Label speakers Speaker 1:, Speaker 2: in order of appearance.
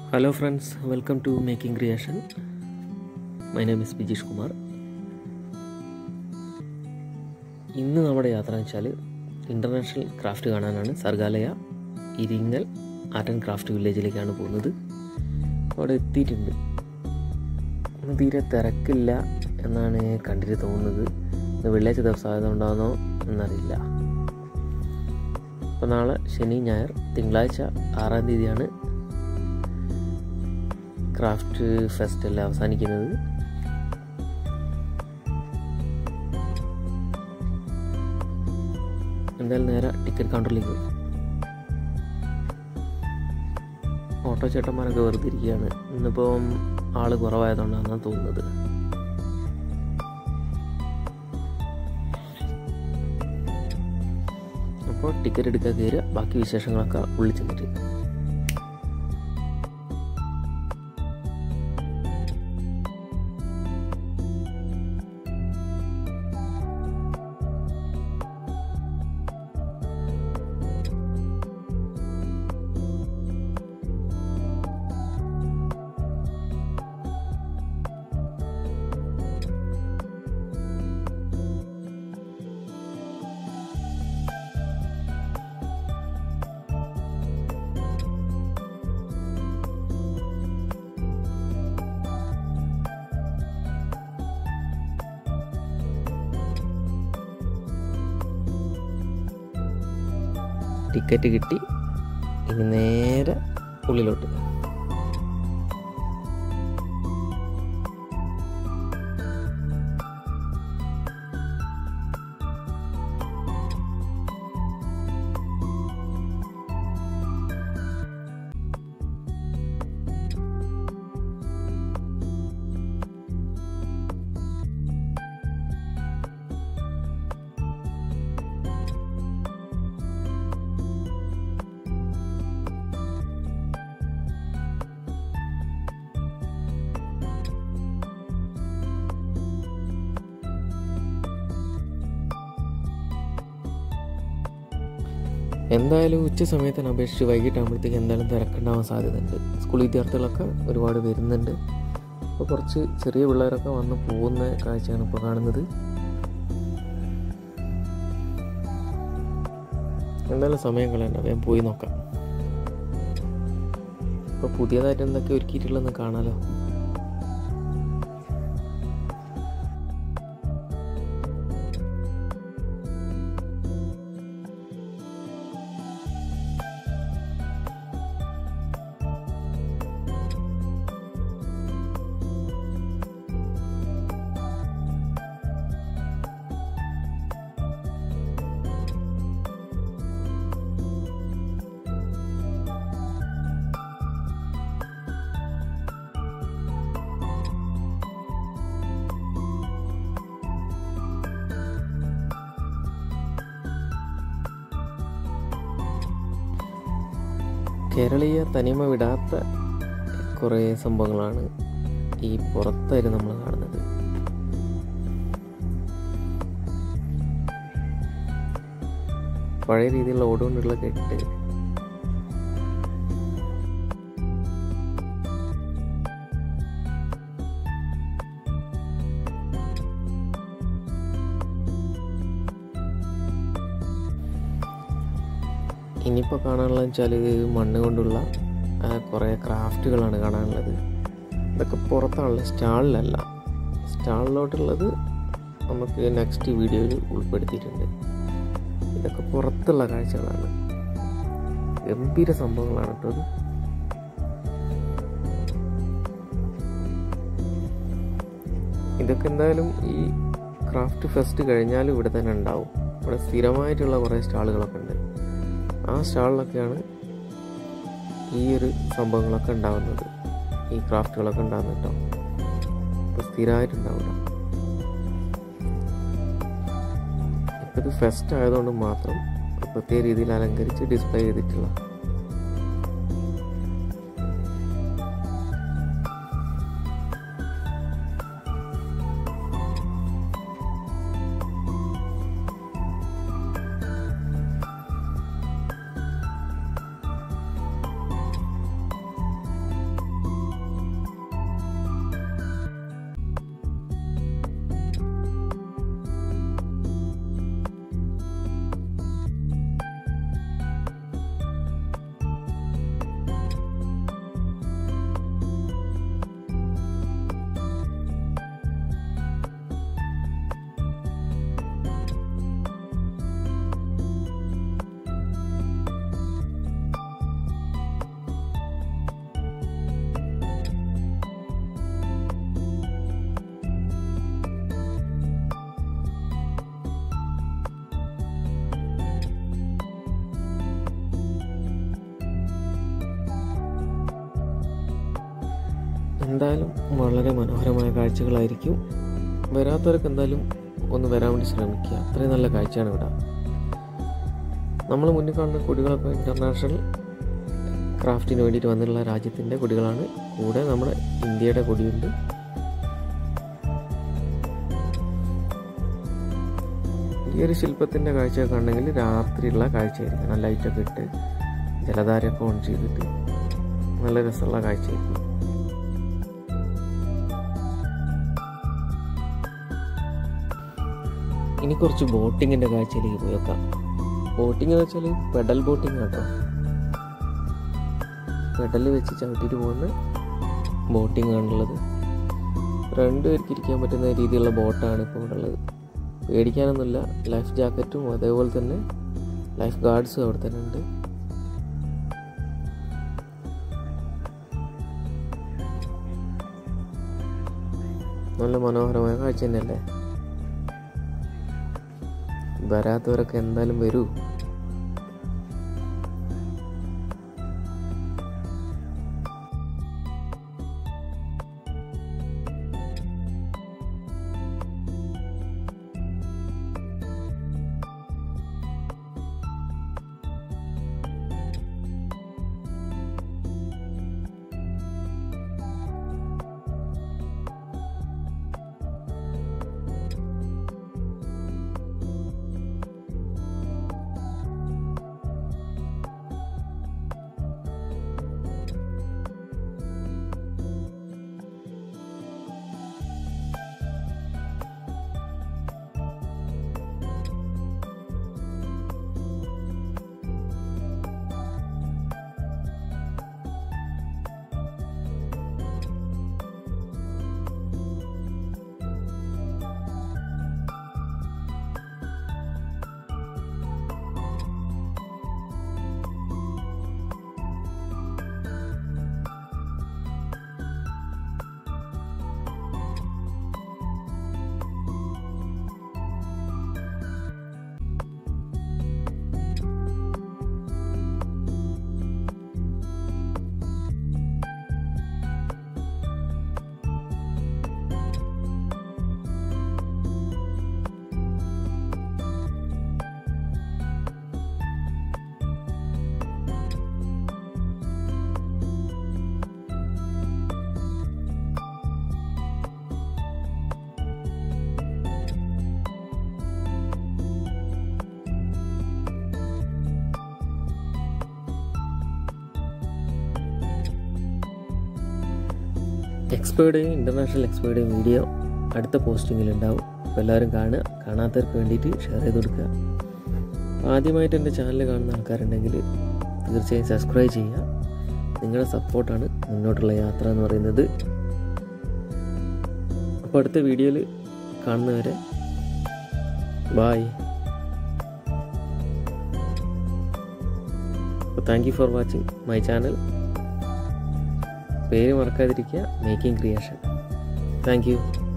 Speaker 1: hello friends welcome to making creation my name is Bijeesh Kumar ഇന്ന് നമ്മുടെ യാത്ര എന്ന് വെച്ചാൽ ഇൻ്റർനാഷണൽ ക്രാഫ്റ്റ് കാണാനാണ് Sargaalaya Iringal art and craft വില്ലേജിലേക്കാണ് പോകുന്നത് അവിടെ എത്തിയിട്ടുണ്ട് ഇന്ന് തീരെ തിരക്കില്ല എന്നാണ് കണ്ടിട്ട് തോന്നുന്നത് ഇന്ന് വെള്ളിയാഴ്ച ദിവസം ആയതുകൊണ്ടാണോ എന്നറിയില്ല അപ്പോൾ നാളെ ശനി ഞായർ തിങ്കളാഴ്ച ആറാം തീയതിയാണ് ക്രാഫ്റ്റ് ഫെസ്റ്റ് എല്ലാം അവസാനിക്കുന്നത് എന്തായാലും നേരെ ടിക്കറ്റ് കൗണ്ടറിലേക്ക് പോയി ഓട്ടോ ചേട്ടന്മാരൊക്കെ വെറുതെ ഇരിക്കുകയാണ് ഇന്നിപ്പം ആള് കുറവായതുകൊണ്ടാണെന്നാണ് തോന്നുന്നത് അപ്പോൾ ടിക്കറ്റ് എടുക്കാൻ കയറുക ബാക്കി വിശേഷങ്ങളൊക്കെ ഉള്ളിൽ ചെന്നിട്ട് ടിക്കറ്റ് കിട്ടി ഇനി നേരെ ഉള്ളിലോട്ട് എന്തായാലും ഉച്ച സമയത്തിന് അപേക്ഷിച്ച് വൈകിട്ടാകുമ്പോഴത്തേക്ക് എന്തായാലും തിരക്കുണ്ടാവാൻ സാധ്യതയുണ്ട് സ്കൂൾ വിദ്യാർത്ഥികളൊക്കെ ഒരുപാട് വരുന്നുണ്ട് അപ്പോൾ കുറച്ച് ചെറിയ പിള്ളേരൊക്കെ വന്ന് പോകുന്ന കാഴ്ചയാണ് ഇപ്പോൾ കാണുന്നത് എന്തായാലും സമയം കളയണ്ട വേഗം പോയി നോക്കാം ഇപ്പോൾ പുതിയതായിട്ട് എന്തൊക്കെ ഒരുക്കിയിട്ടുള്ളതെന്ന് കാണാലോ കേരളീയ തനിമ വിടാത്ത കുറേ സംഭവങ്ങളാണ് ഈ പുറത്തായിട്ട് നമ്മൾ കാണുന്നത് പഴയ രീതിയിലുള്ള ഓടുകൊണ്ടുള്ള കെട്ട് ഇനിയിപ്പോൾ കാണാനുള്ളത് വെച്ചാൽ മണ്ണ് കൊണ്ടുള്ള കുറേ ക്രാഫ്റ്റുകളാണ് കാണാനുള്ളത് ഇതൊക്കെ പുറത്താണുള്ളത് സ്റ്റാളിലല്ല സ്റ്റാളിലോട്ടുള്ളത് നമുക്ക് നെക്സ്റ്റ് വീഡിയോയിൽ ഉൾപ്പെടുത്തിയിട്ടുണ്ട് ഇതൊക്കെ പുറത്തുള്ള കാഴ്ചകളാണ് ഗംഭീര സംഭവങ്ങളാണ് കേട്ടോ അത് ഇതൊക്കെ എന്തായാലും ഈ ക്രാഫ്റ്റ് ഫെസ്റ്റ് കഴിഞ്ഞാലും ഇവിടെ തന്നെ ഉണ്ടാവും ഇവിടെ സ്ഥിരമായിട്ടുള്ള കുറേ സ്റ്റാളുകളൊക്കെ ഉണ്ട് ആ സ്റ്റാളിലൊക്കെയാണ് ഈ ഒരു സംഭവങ്ങളൊക്കെ ഉണ്ടാകുന്നത് ഈ ക്രാഫ്റ്റുകളൊക്കെ ഉണ്ടാകുന്നത് കേട്ടോ അപ്പോൾ സ്ഥിരമായിട്ടുണ്ടാവില്ല ഇപ്പം ഇത് ഫെസ്റ്റ് ആയതുകൊണ്ട് മാത്രം പ്രത്യേക രീതിയിൽ അലങ്കരിച്ച് ഡിസ്പ്ലേ ചെയ്തിട്ടുള്ള എന്തായാലും വളരെ മനോഹരമായ കാഴ്ചകളായിരിക്കും വരാത്തവർക്ക് എന്തായാലും ഒന്ന് വരാൻ വേണ്ടി ശ്രമിക്കുക അത്രയും നല്ല കാഴ്ചയാണ് ഇവിടെ നമ്മൾ മുന്നിൽ കാണുന്ന കൊടികളൊക്കെ ഇൻ്റർനാഷണൽ ക്രാഫ്റ്റിന് വേണ്ടിയിട്ട് വന്നിട്ടുള്ള രാജ്യത്തിൻ്റെ കൊടികളാണ് കൂടെ നമ്മുടെ ഇന്ത്യയുടെ കൊടിയുണ്ട് ഈ ഒരു ശില്പത്തിൻ്റെ കാഴ്ചയൊക്കെ ഉണ്ടെങ്കിൽ രാത്രിയുള്ള കാഴ്ചയായിരിക്കും ലൈറ്റൊക്കെ ഇട്ട് ജലധാരയൊക്കെ ഓൺ ചെയ്തിട്ട് നല്ല രസമുള്ള കാഴ്ചയായിരിക്കും ഇനി കുറച്ച് ബോട്ടിങ്ങിൻ്റെ കാഴ്ചയിലേക്ക് പോയി നോക്കാം ബോട്ടിംഗ് എന്ന് വെച്ചാൽ പെഡൽ ബോട്ടിംഗ് കേട്ടോ പെഡൽ വെച്ച് ചവിട്ടിയിട്ട് പോകുന്ന ബോട്ടിംഗ് ആണുള്ളത് രണ്ടുപേർക്ക് ഇരിക്കാൻ പറ്റുന്ന രീതിയിലുള്ള ബോട്ടാണ് ഇപ്പോൾ ഇവിടെ ഉള്ളത് പേടിക്കാനൊന്നുമില്ല ലൈഫ് ജാക്കറ്റും അതേപോലെ തന്നെ ലൈഫ് ഗാർഡ്സും അവിടെ തന്നെ ഉണ്ട് നല്ല മനോഹരമായ കാഴ്ച തന്നെയല്ലേ വരാത്തവരൊക്കെ എന്തായാലും വരൂ എക്സ്പേർഡേയും ഇൻ്റർനാഷണൽ എക്സ്പേർഡേയും വീഡിയോ അടുത്ത പോസ്റ്റിങ്ങിൽ ഉണ്ടാവും അപ്പോൾ എല്ലാവരും കാണുക കാണാത്തവർക്ക് വേണ്ടിയിട്ട് ഷെയർ ചെയ്ത് കൊടുക്കുക ആദ്യമായിട്ട് എൻ്റെ ചാനൽ കാണുന്ന ആൾക്കാരുണ്ടെങ്കിൽ തീർച്ചയായും സബ്സ്ക്രൈബ് ചെയ്യുക നിങ്ങളുടെ സപ്പോർട്ടാണ് മുന്നോട്ടുള്ള യാത്ര എന്ന് പറയുന്നത് അപ്പോൾ അടുത്ത വീഡിയോയിൽ കാണുന്നവരെ ബായ് അപ്പോൾ thank you for watching my channel പേര് മറക്കാതിരിക്കുക മേക്കിംഗ് ക്രിയേഷൻ താങ്ക് യു